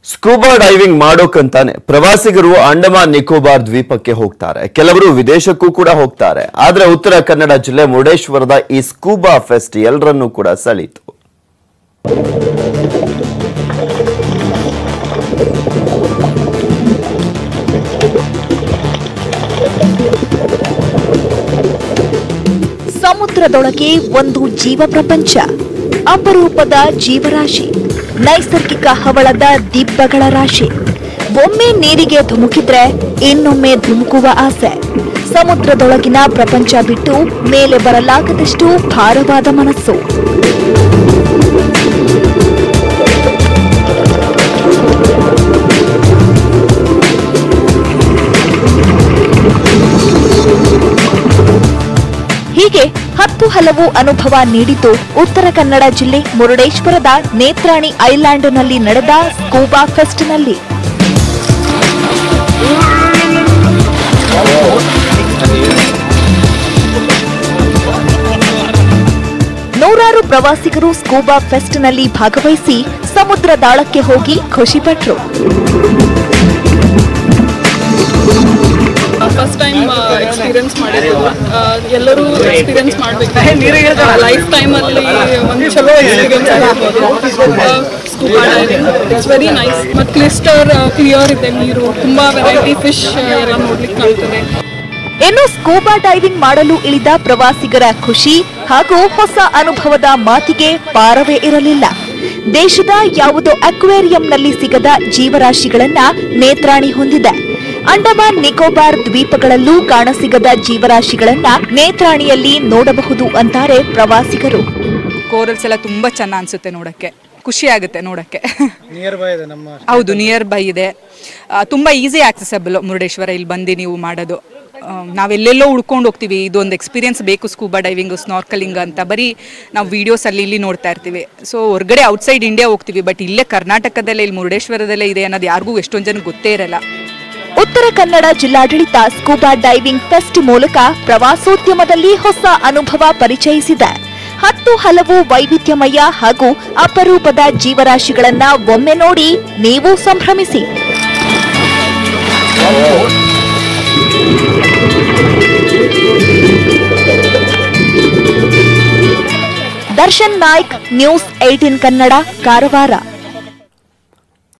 scuba diving ಮಾಡೋಕಂತಾನೆ ಪ್ರವಾಸಿಗರು ಅಂಡಮಾನ್ ನಿಕೋಬಾರ್ ದ್ವೀಪಕ್ಕೆ ಹೋಗ್ತಾರೆ ಕೆಲವರು ವಿದೇಶಕ್ಕೂ ಕೂಡ ಹೋಗ್ತಾರೆ ಆದ್ರೆ ಉತ್ತರ ಕನ್ನಡ ಜಿಲ್ಲೆ ಮುರುಡೇಶ್ವರದ ಈ ಸ್ಕೂಬಾ ಫೆಸ್ಟ್ ಎಲ್ಲರನ್ನೂ ಕೂಡ ಸೆಳೀತು ಸಮುದ್ರದೊಳಗೆ ಒಂದು ಜೀವ ಪ್ರಪಂಚ ಅಪರೂಪದ ಜೀವರಾಶಿ ನೈಸರ್ಗಿಕ ಹವಳದ ದಿಬ್ಬಗಳ ರಾಶಿ ಒಮ್ಮೆ ನೀರಿಗೆ ಧುಮುಕಿದ್ರೆ ಇನ್ನೊಮ್ಮೆ ಧುಮುಕುವ ಆಸೆ ಸಮುದ್ರದೊಳಗಿನ ಪ್ರಪಂಚ ಬಿಟ್ಟು ಮೇಲೆ ಬರಲಾಗದಷ್ಟು ಭಾರವಾದ ಮನಸ್ಸು ಹೀಗೆ ಹತ್ತು ಹಲವು ಅನುಭವ ನೀಡಿದ್ದು ಉತ್ತರ ಕನ್ನಡ ಜಿಲ್ಲೆ ಮುರುಡೇಶ್ವರದ ನೇತ್ರಾಣಿ ಐಲ್ಯಾಂಡ್ನಲ್ಲಿ ನಡೆದ ಸ್ಕೂಬಾ ಫೆಸ್ಟ್ನಲ್ಲಿ ನೂರಾರು ಪ್ರವಾಸಿಗರು ಸ್ಕೂಬಾ ಫೆಸ್ಟ್ನಲ್ಲಿ ಭಾಗವಹಿಸಿ ಸಮುದ್ರ ದಾಳಕ್ಕೆ ಹೋಗಿ ಖುಷಿಪಟ್ರು ಫಸ್ಟ್ ಟೈಮ್ ಎಕ್ಸ್ಪೀರಿಯನ್ಸ್ ಮಾಡಿದ್ದು ಆ, ಎಲ್ಲರೂ ಎಕ್ಸ್ಪೀರಿಯನ್ಸ್ ಮಾಡಬೇಕು ಲೈಫ್ ಟೈಮಲ್ಲಿ ಒಂದು ಚಲೋ experience scuba diving it's very nice ಮತ್ತು ಕ್ಲಿಸ್ಟರ್ ಕ್ಲಿಯರ್ ಇದೆ ನೀರು ತುಂಬ ವೆರೈಟಿ ಫಿಶ್ ಎಲ್ಲ ನೋಡ್ಲಿಕ್ಕೆ ಆಗ್ತದೆ ಇನ್ನು ಸ್ಕೂಬಾ ಡೈವಿಂಗ್ ಮಾಡಲು ಇಳಿದ ಪ್ರವಾಸಿಗರ ಖುಷಿ ಹಾಗೂ ಹೊಸ ಅನುಭವದ ಮಾತಿಗೆ ಪಾರವೇ ಇರಲಿಲ್ಲ ದೇಶದ ಯಾವುದೋ ಅಕ್ವೇರಿಯಂನಲ್ಲಿ ಸಿಗದ ಜೀವರಾಶಿಗಳನ್ನ ನೇತ್ರಾಣಿ ಹೊಂದಿದೆ ಅಂಡಮಾನ್ ನಿಕೋಬಾರ್ ದ್ವೀಪಗಳಲ್ಲೂ ಕಾಣಸಿಗದ ಜೀವರಾಶಿಗಳನ್ನ ನೇತ್ರಾಣಿಯಲ್ಲಿ ನೋಡಬಹುದು ಅಂತಾರೆ ಪ್ರವಾಸಿಗರು ಕೋರಲ್ಸ್ ಎಲ್ಲ ತುಂಬ ಚೆನ್ನಾಗಿ ಅನಿಸುತ್ತೆ ನೋಡೋಕ್ಕೆ ಖುಷಿ ಆಗುತ್ತೆ ನೋಡೋಕ್ಕೆ ನಿಯರ್ ಬೈ ಇದೆ ನಮ್ಮ ಹೌದು ನಿಯರ್ ಬೈ ಇದೆ ಆ, ತುಂಬ ಈಸಿ ಆಕ್ಸೆಸಬಲ್ ಮುರುಡೇಶ್ವರ ಇಲ್ಲಿ ಬಂದು ನೀವು ಮಾಡೋದು ಆ, ನಾವೆಲ್ಲೆಲ್ಲೋ ಉಳ್ಕೊಂಡು ಹೋಗ್ತೀವಿ ಇದೊಂದು ಎಕ್ಸ್ಪೀರಿಯನ್ಸ್ ಬೇಕು ಸ್ಕೂಬಾ ಡೈವಿಂಗ್ ಸ್ನಾರ್ಕಲಿಂಗ್ ಅಂತ ಬರೀ ನಾವು ವೀಡಿಯೋಸ್ ಅಲ್ಲಿ ಇಲ್ಲಿ ನೋಡ್ತಾ ಇರ್ತೀವಿ ಸೊ ಹೊರಗಡೆ ಔಟ್ಸೈಡ್ ಇಂಡಿಯಾ ಹೋಗ್ತೀವಿ ಬಟ್ ಇಲ್ಲೇ ಕರ್ನಾಟಕದಲ್ಲೇ ಇಲ್ಲಿ ಮುರುಡೇಶ್ವರದಲ್ಲೇ ಇದೆ ಅನ್ನೋದು ಯಾರಿಗೂ ಎಷ್ಟೊಂದು ಜನಕ್ಕೆ ಗೊತ್ತೇ ಇರಲ್ಲ ಉತ್ತರ ಕನ್ನಡ ಜಿಲ್ಲಾಡಳಿತ ಸ್ಕೂಬಾ ಡೈವಿಂಗ್ ಫೆಸ್ಟ್ ಮೂಲಕ ಪ್ರವಾಸೋದ್ಯಮದಲ್ಲಿ ಹೊಸ ಅನುಭವ ಪರಿಚಯಿಸಿದೆ ಹತ್ತು ಹಲವು ವೈವಿಧ್ಯಮಯ ಹಾಗೂ ಅಪರೂಪದ ಜೀವರಾಶಿಗಳನ್ನ ಒಮ್ಮೆ ನೋಡಿ ನೀವು ಸಂಭ್ರಮಿಸಿ ದರ್ಶನ್ ನಾಯ್ಕ್ ನ್ಯೂಸ್ ಏಟೀನ್ ಕನ್ನಡ ಕಾರವಾರ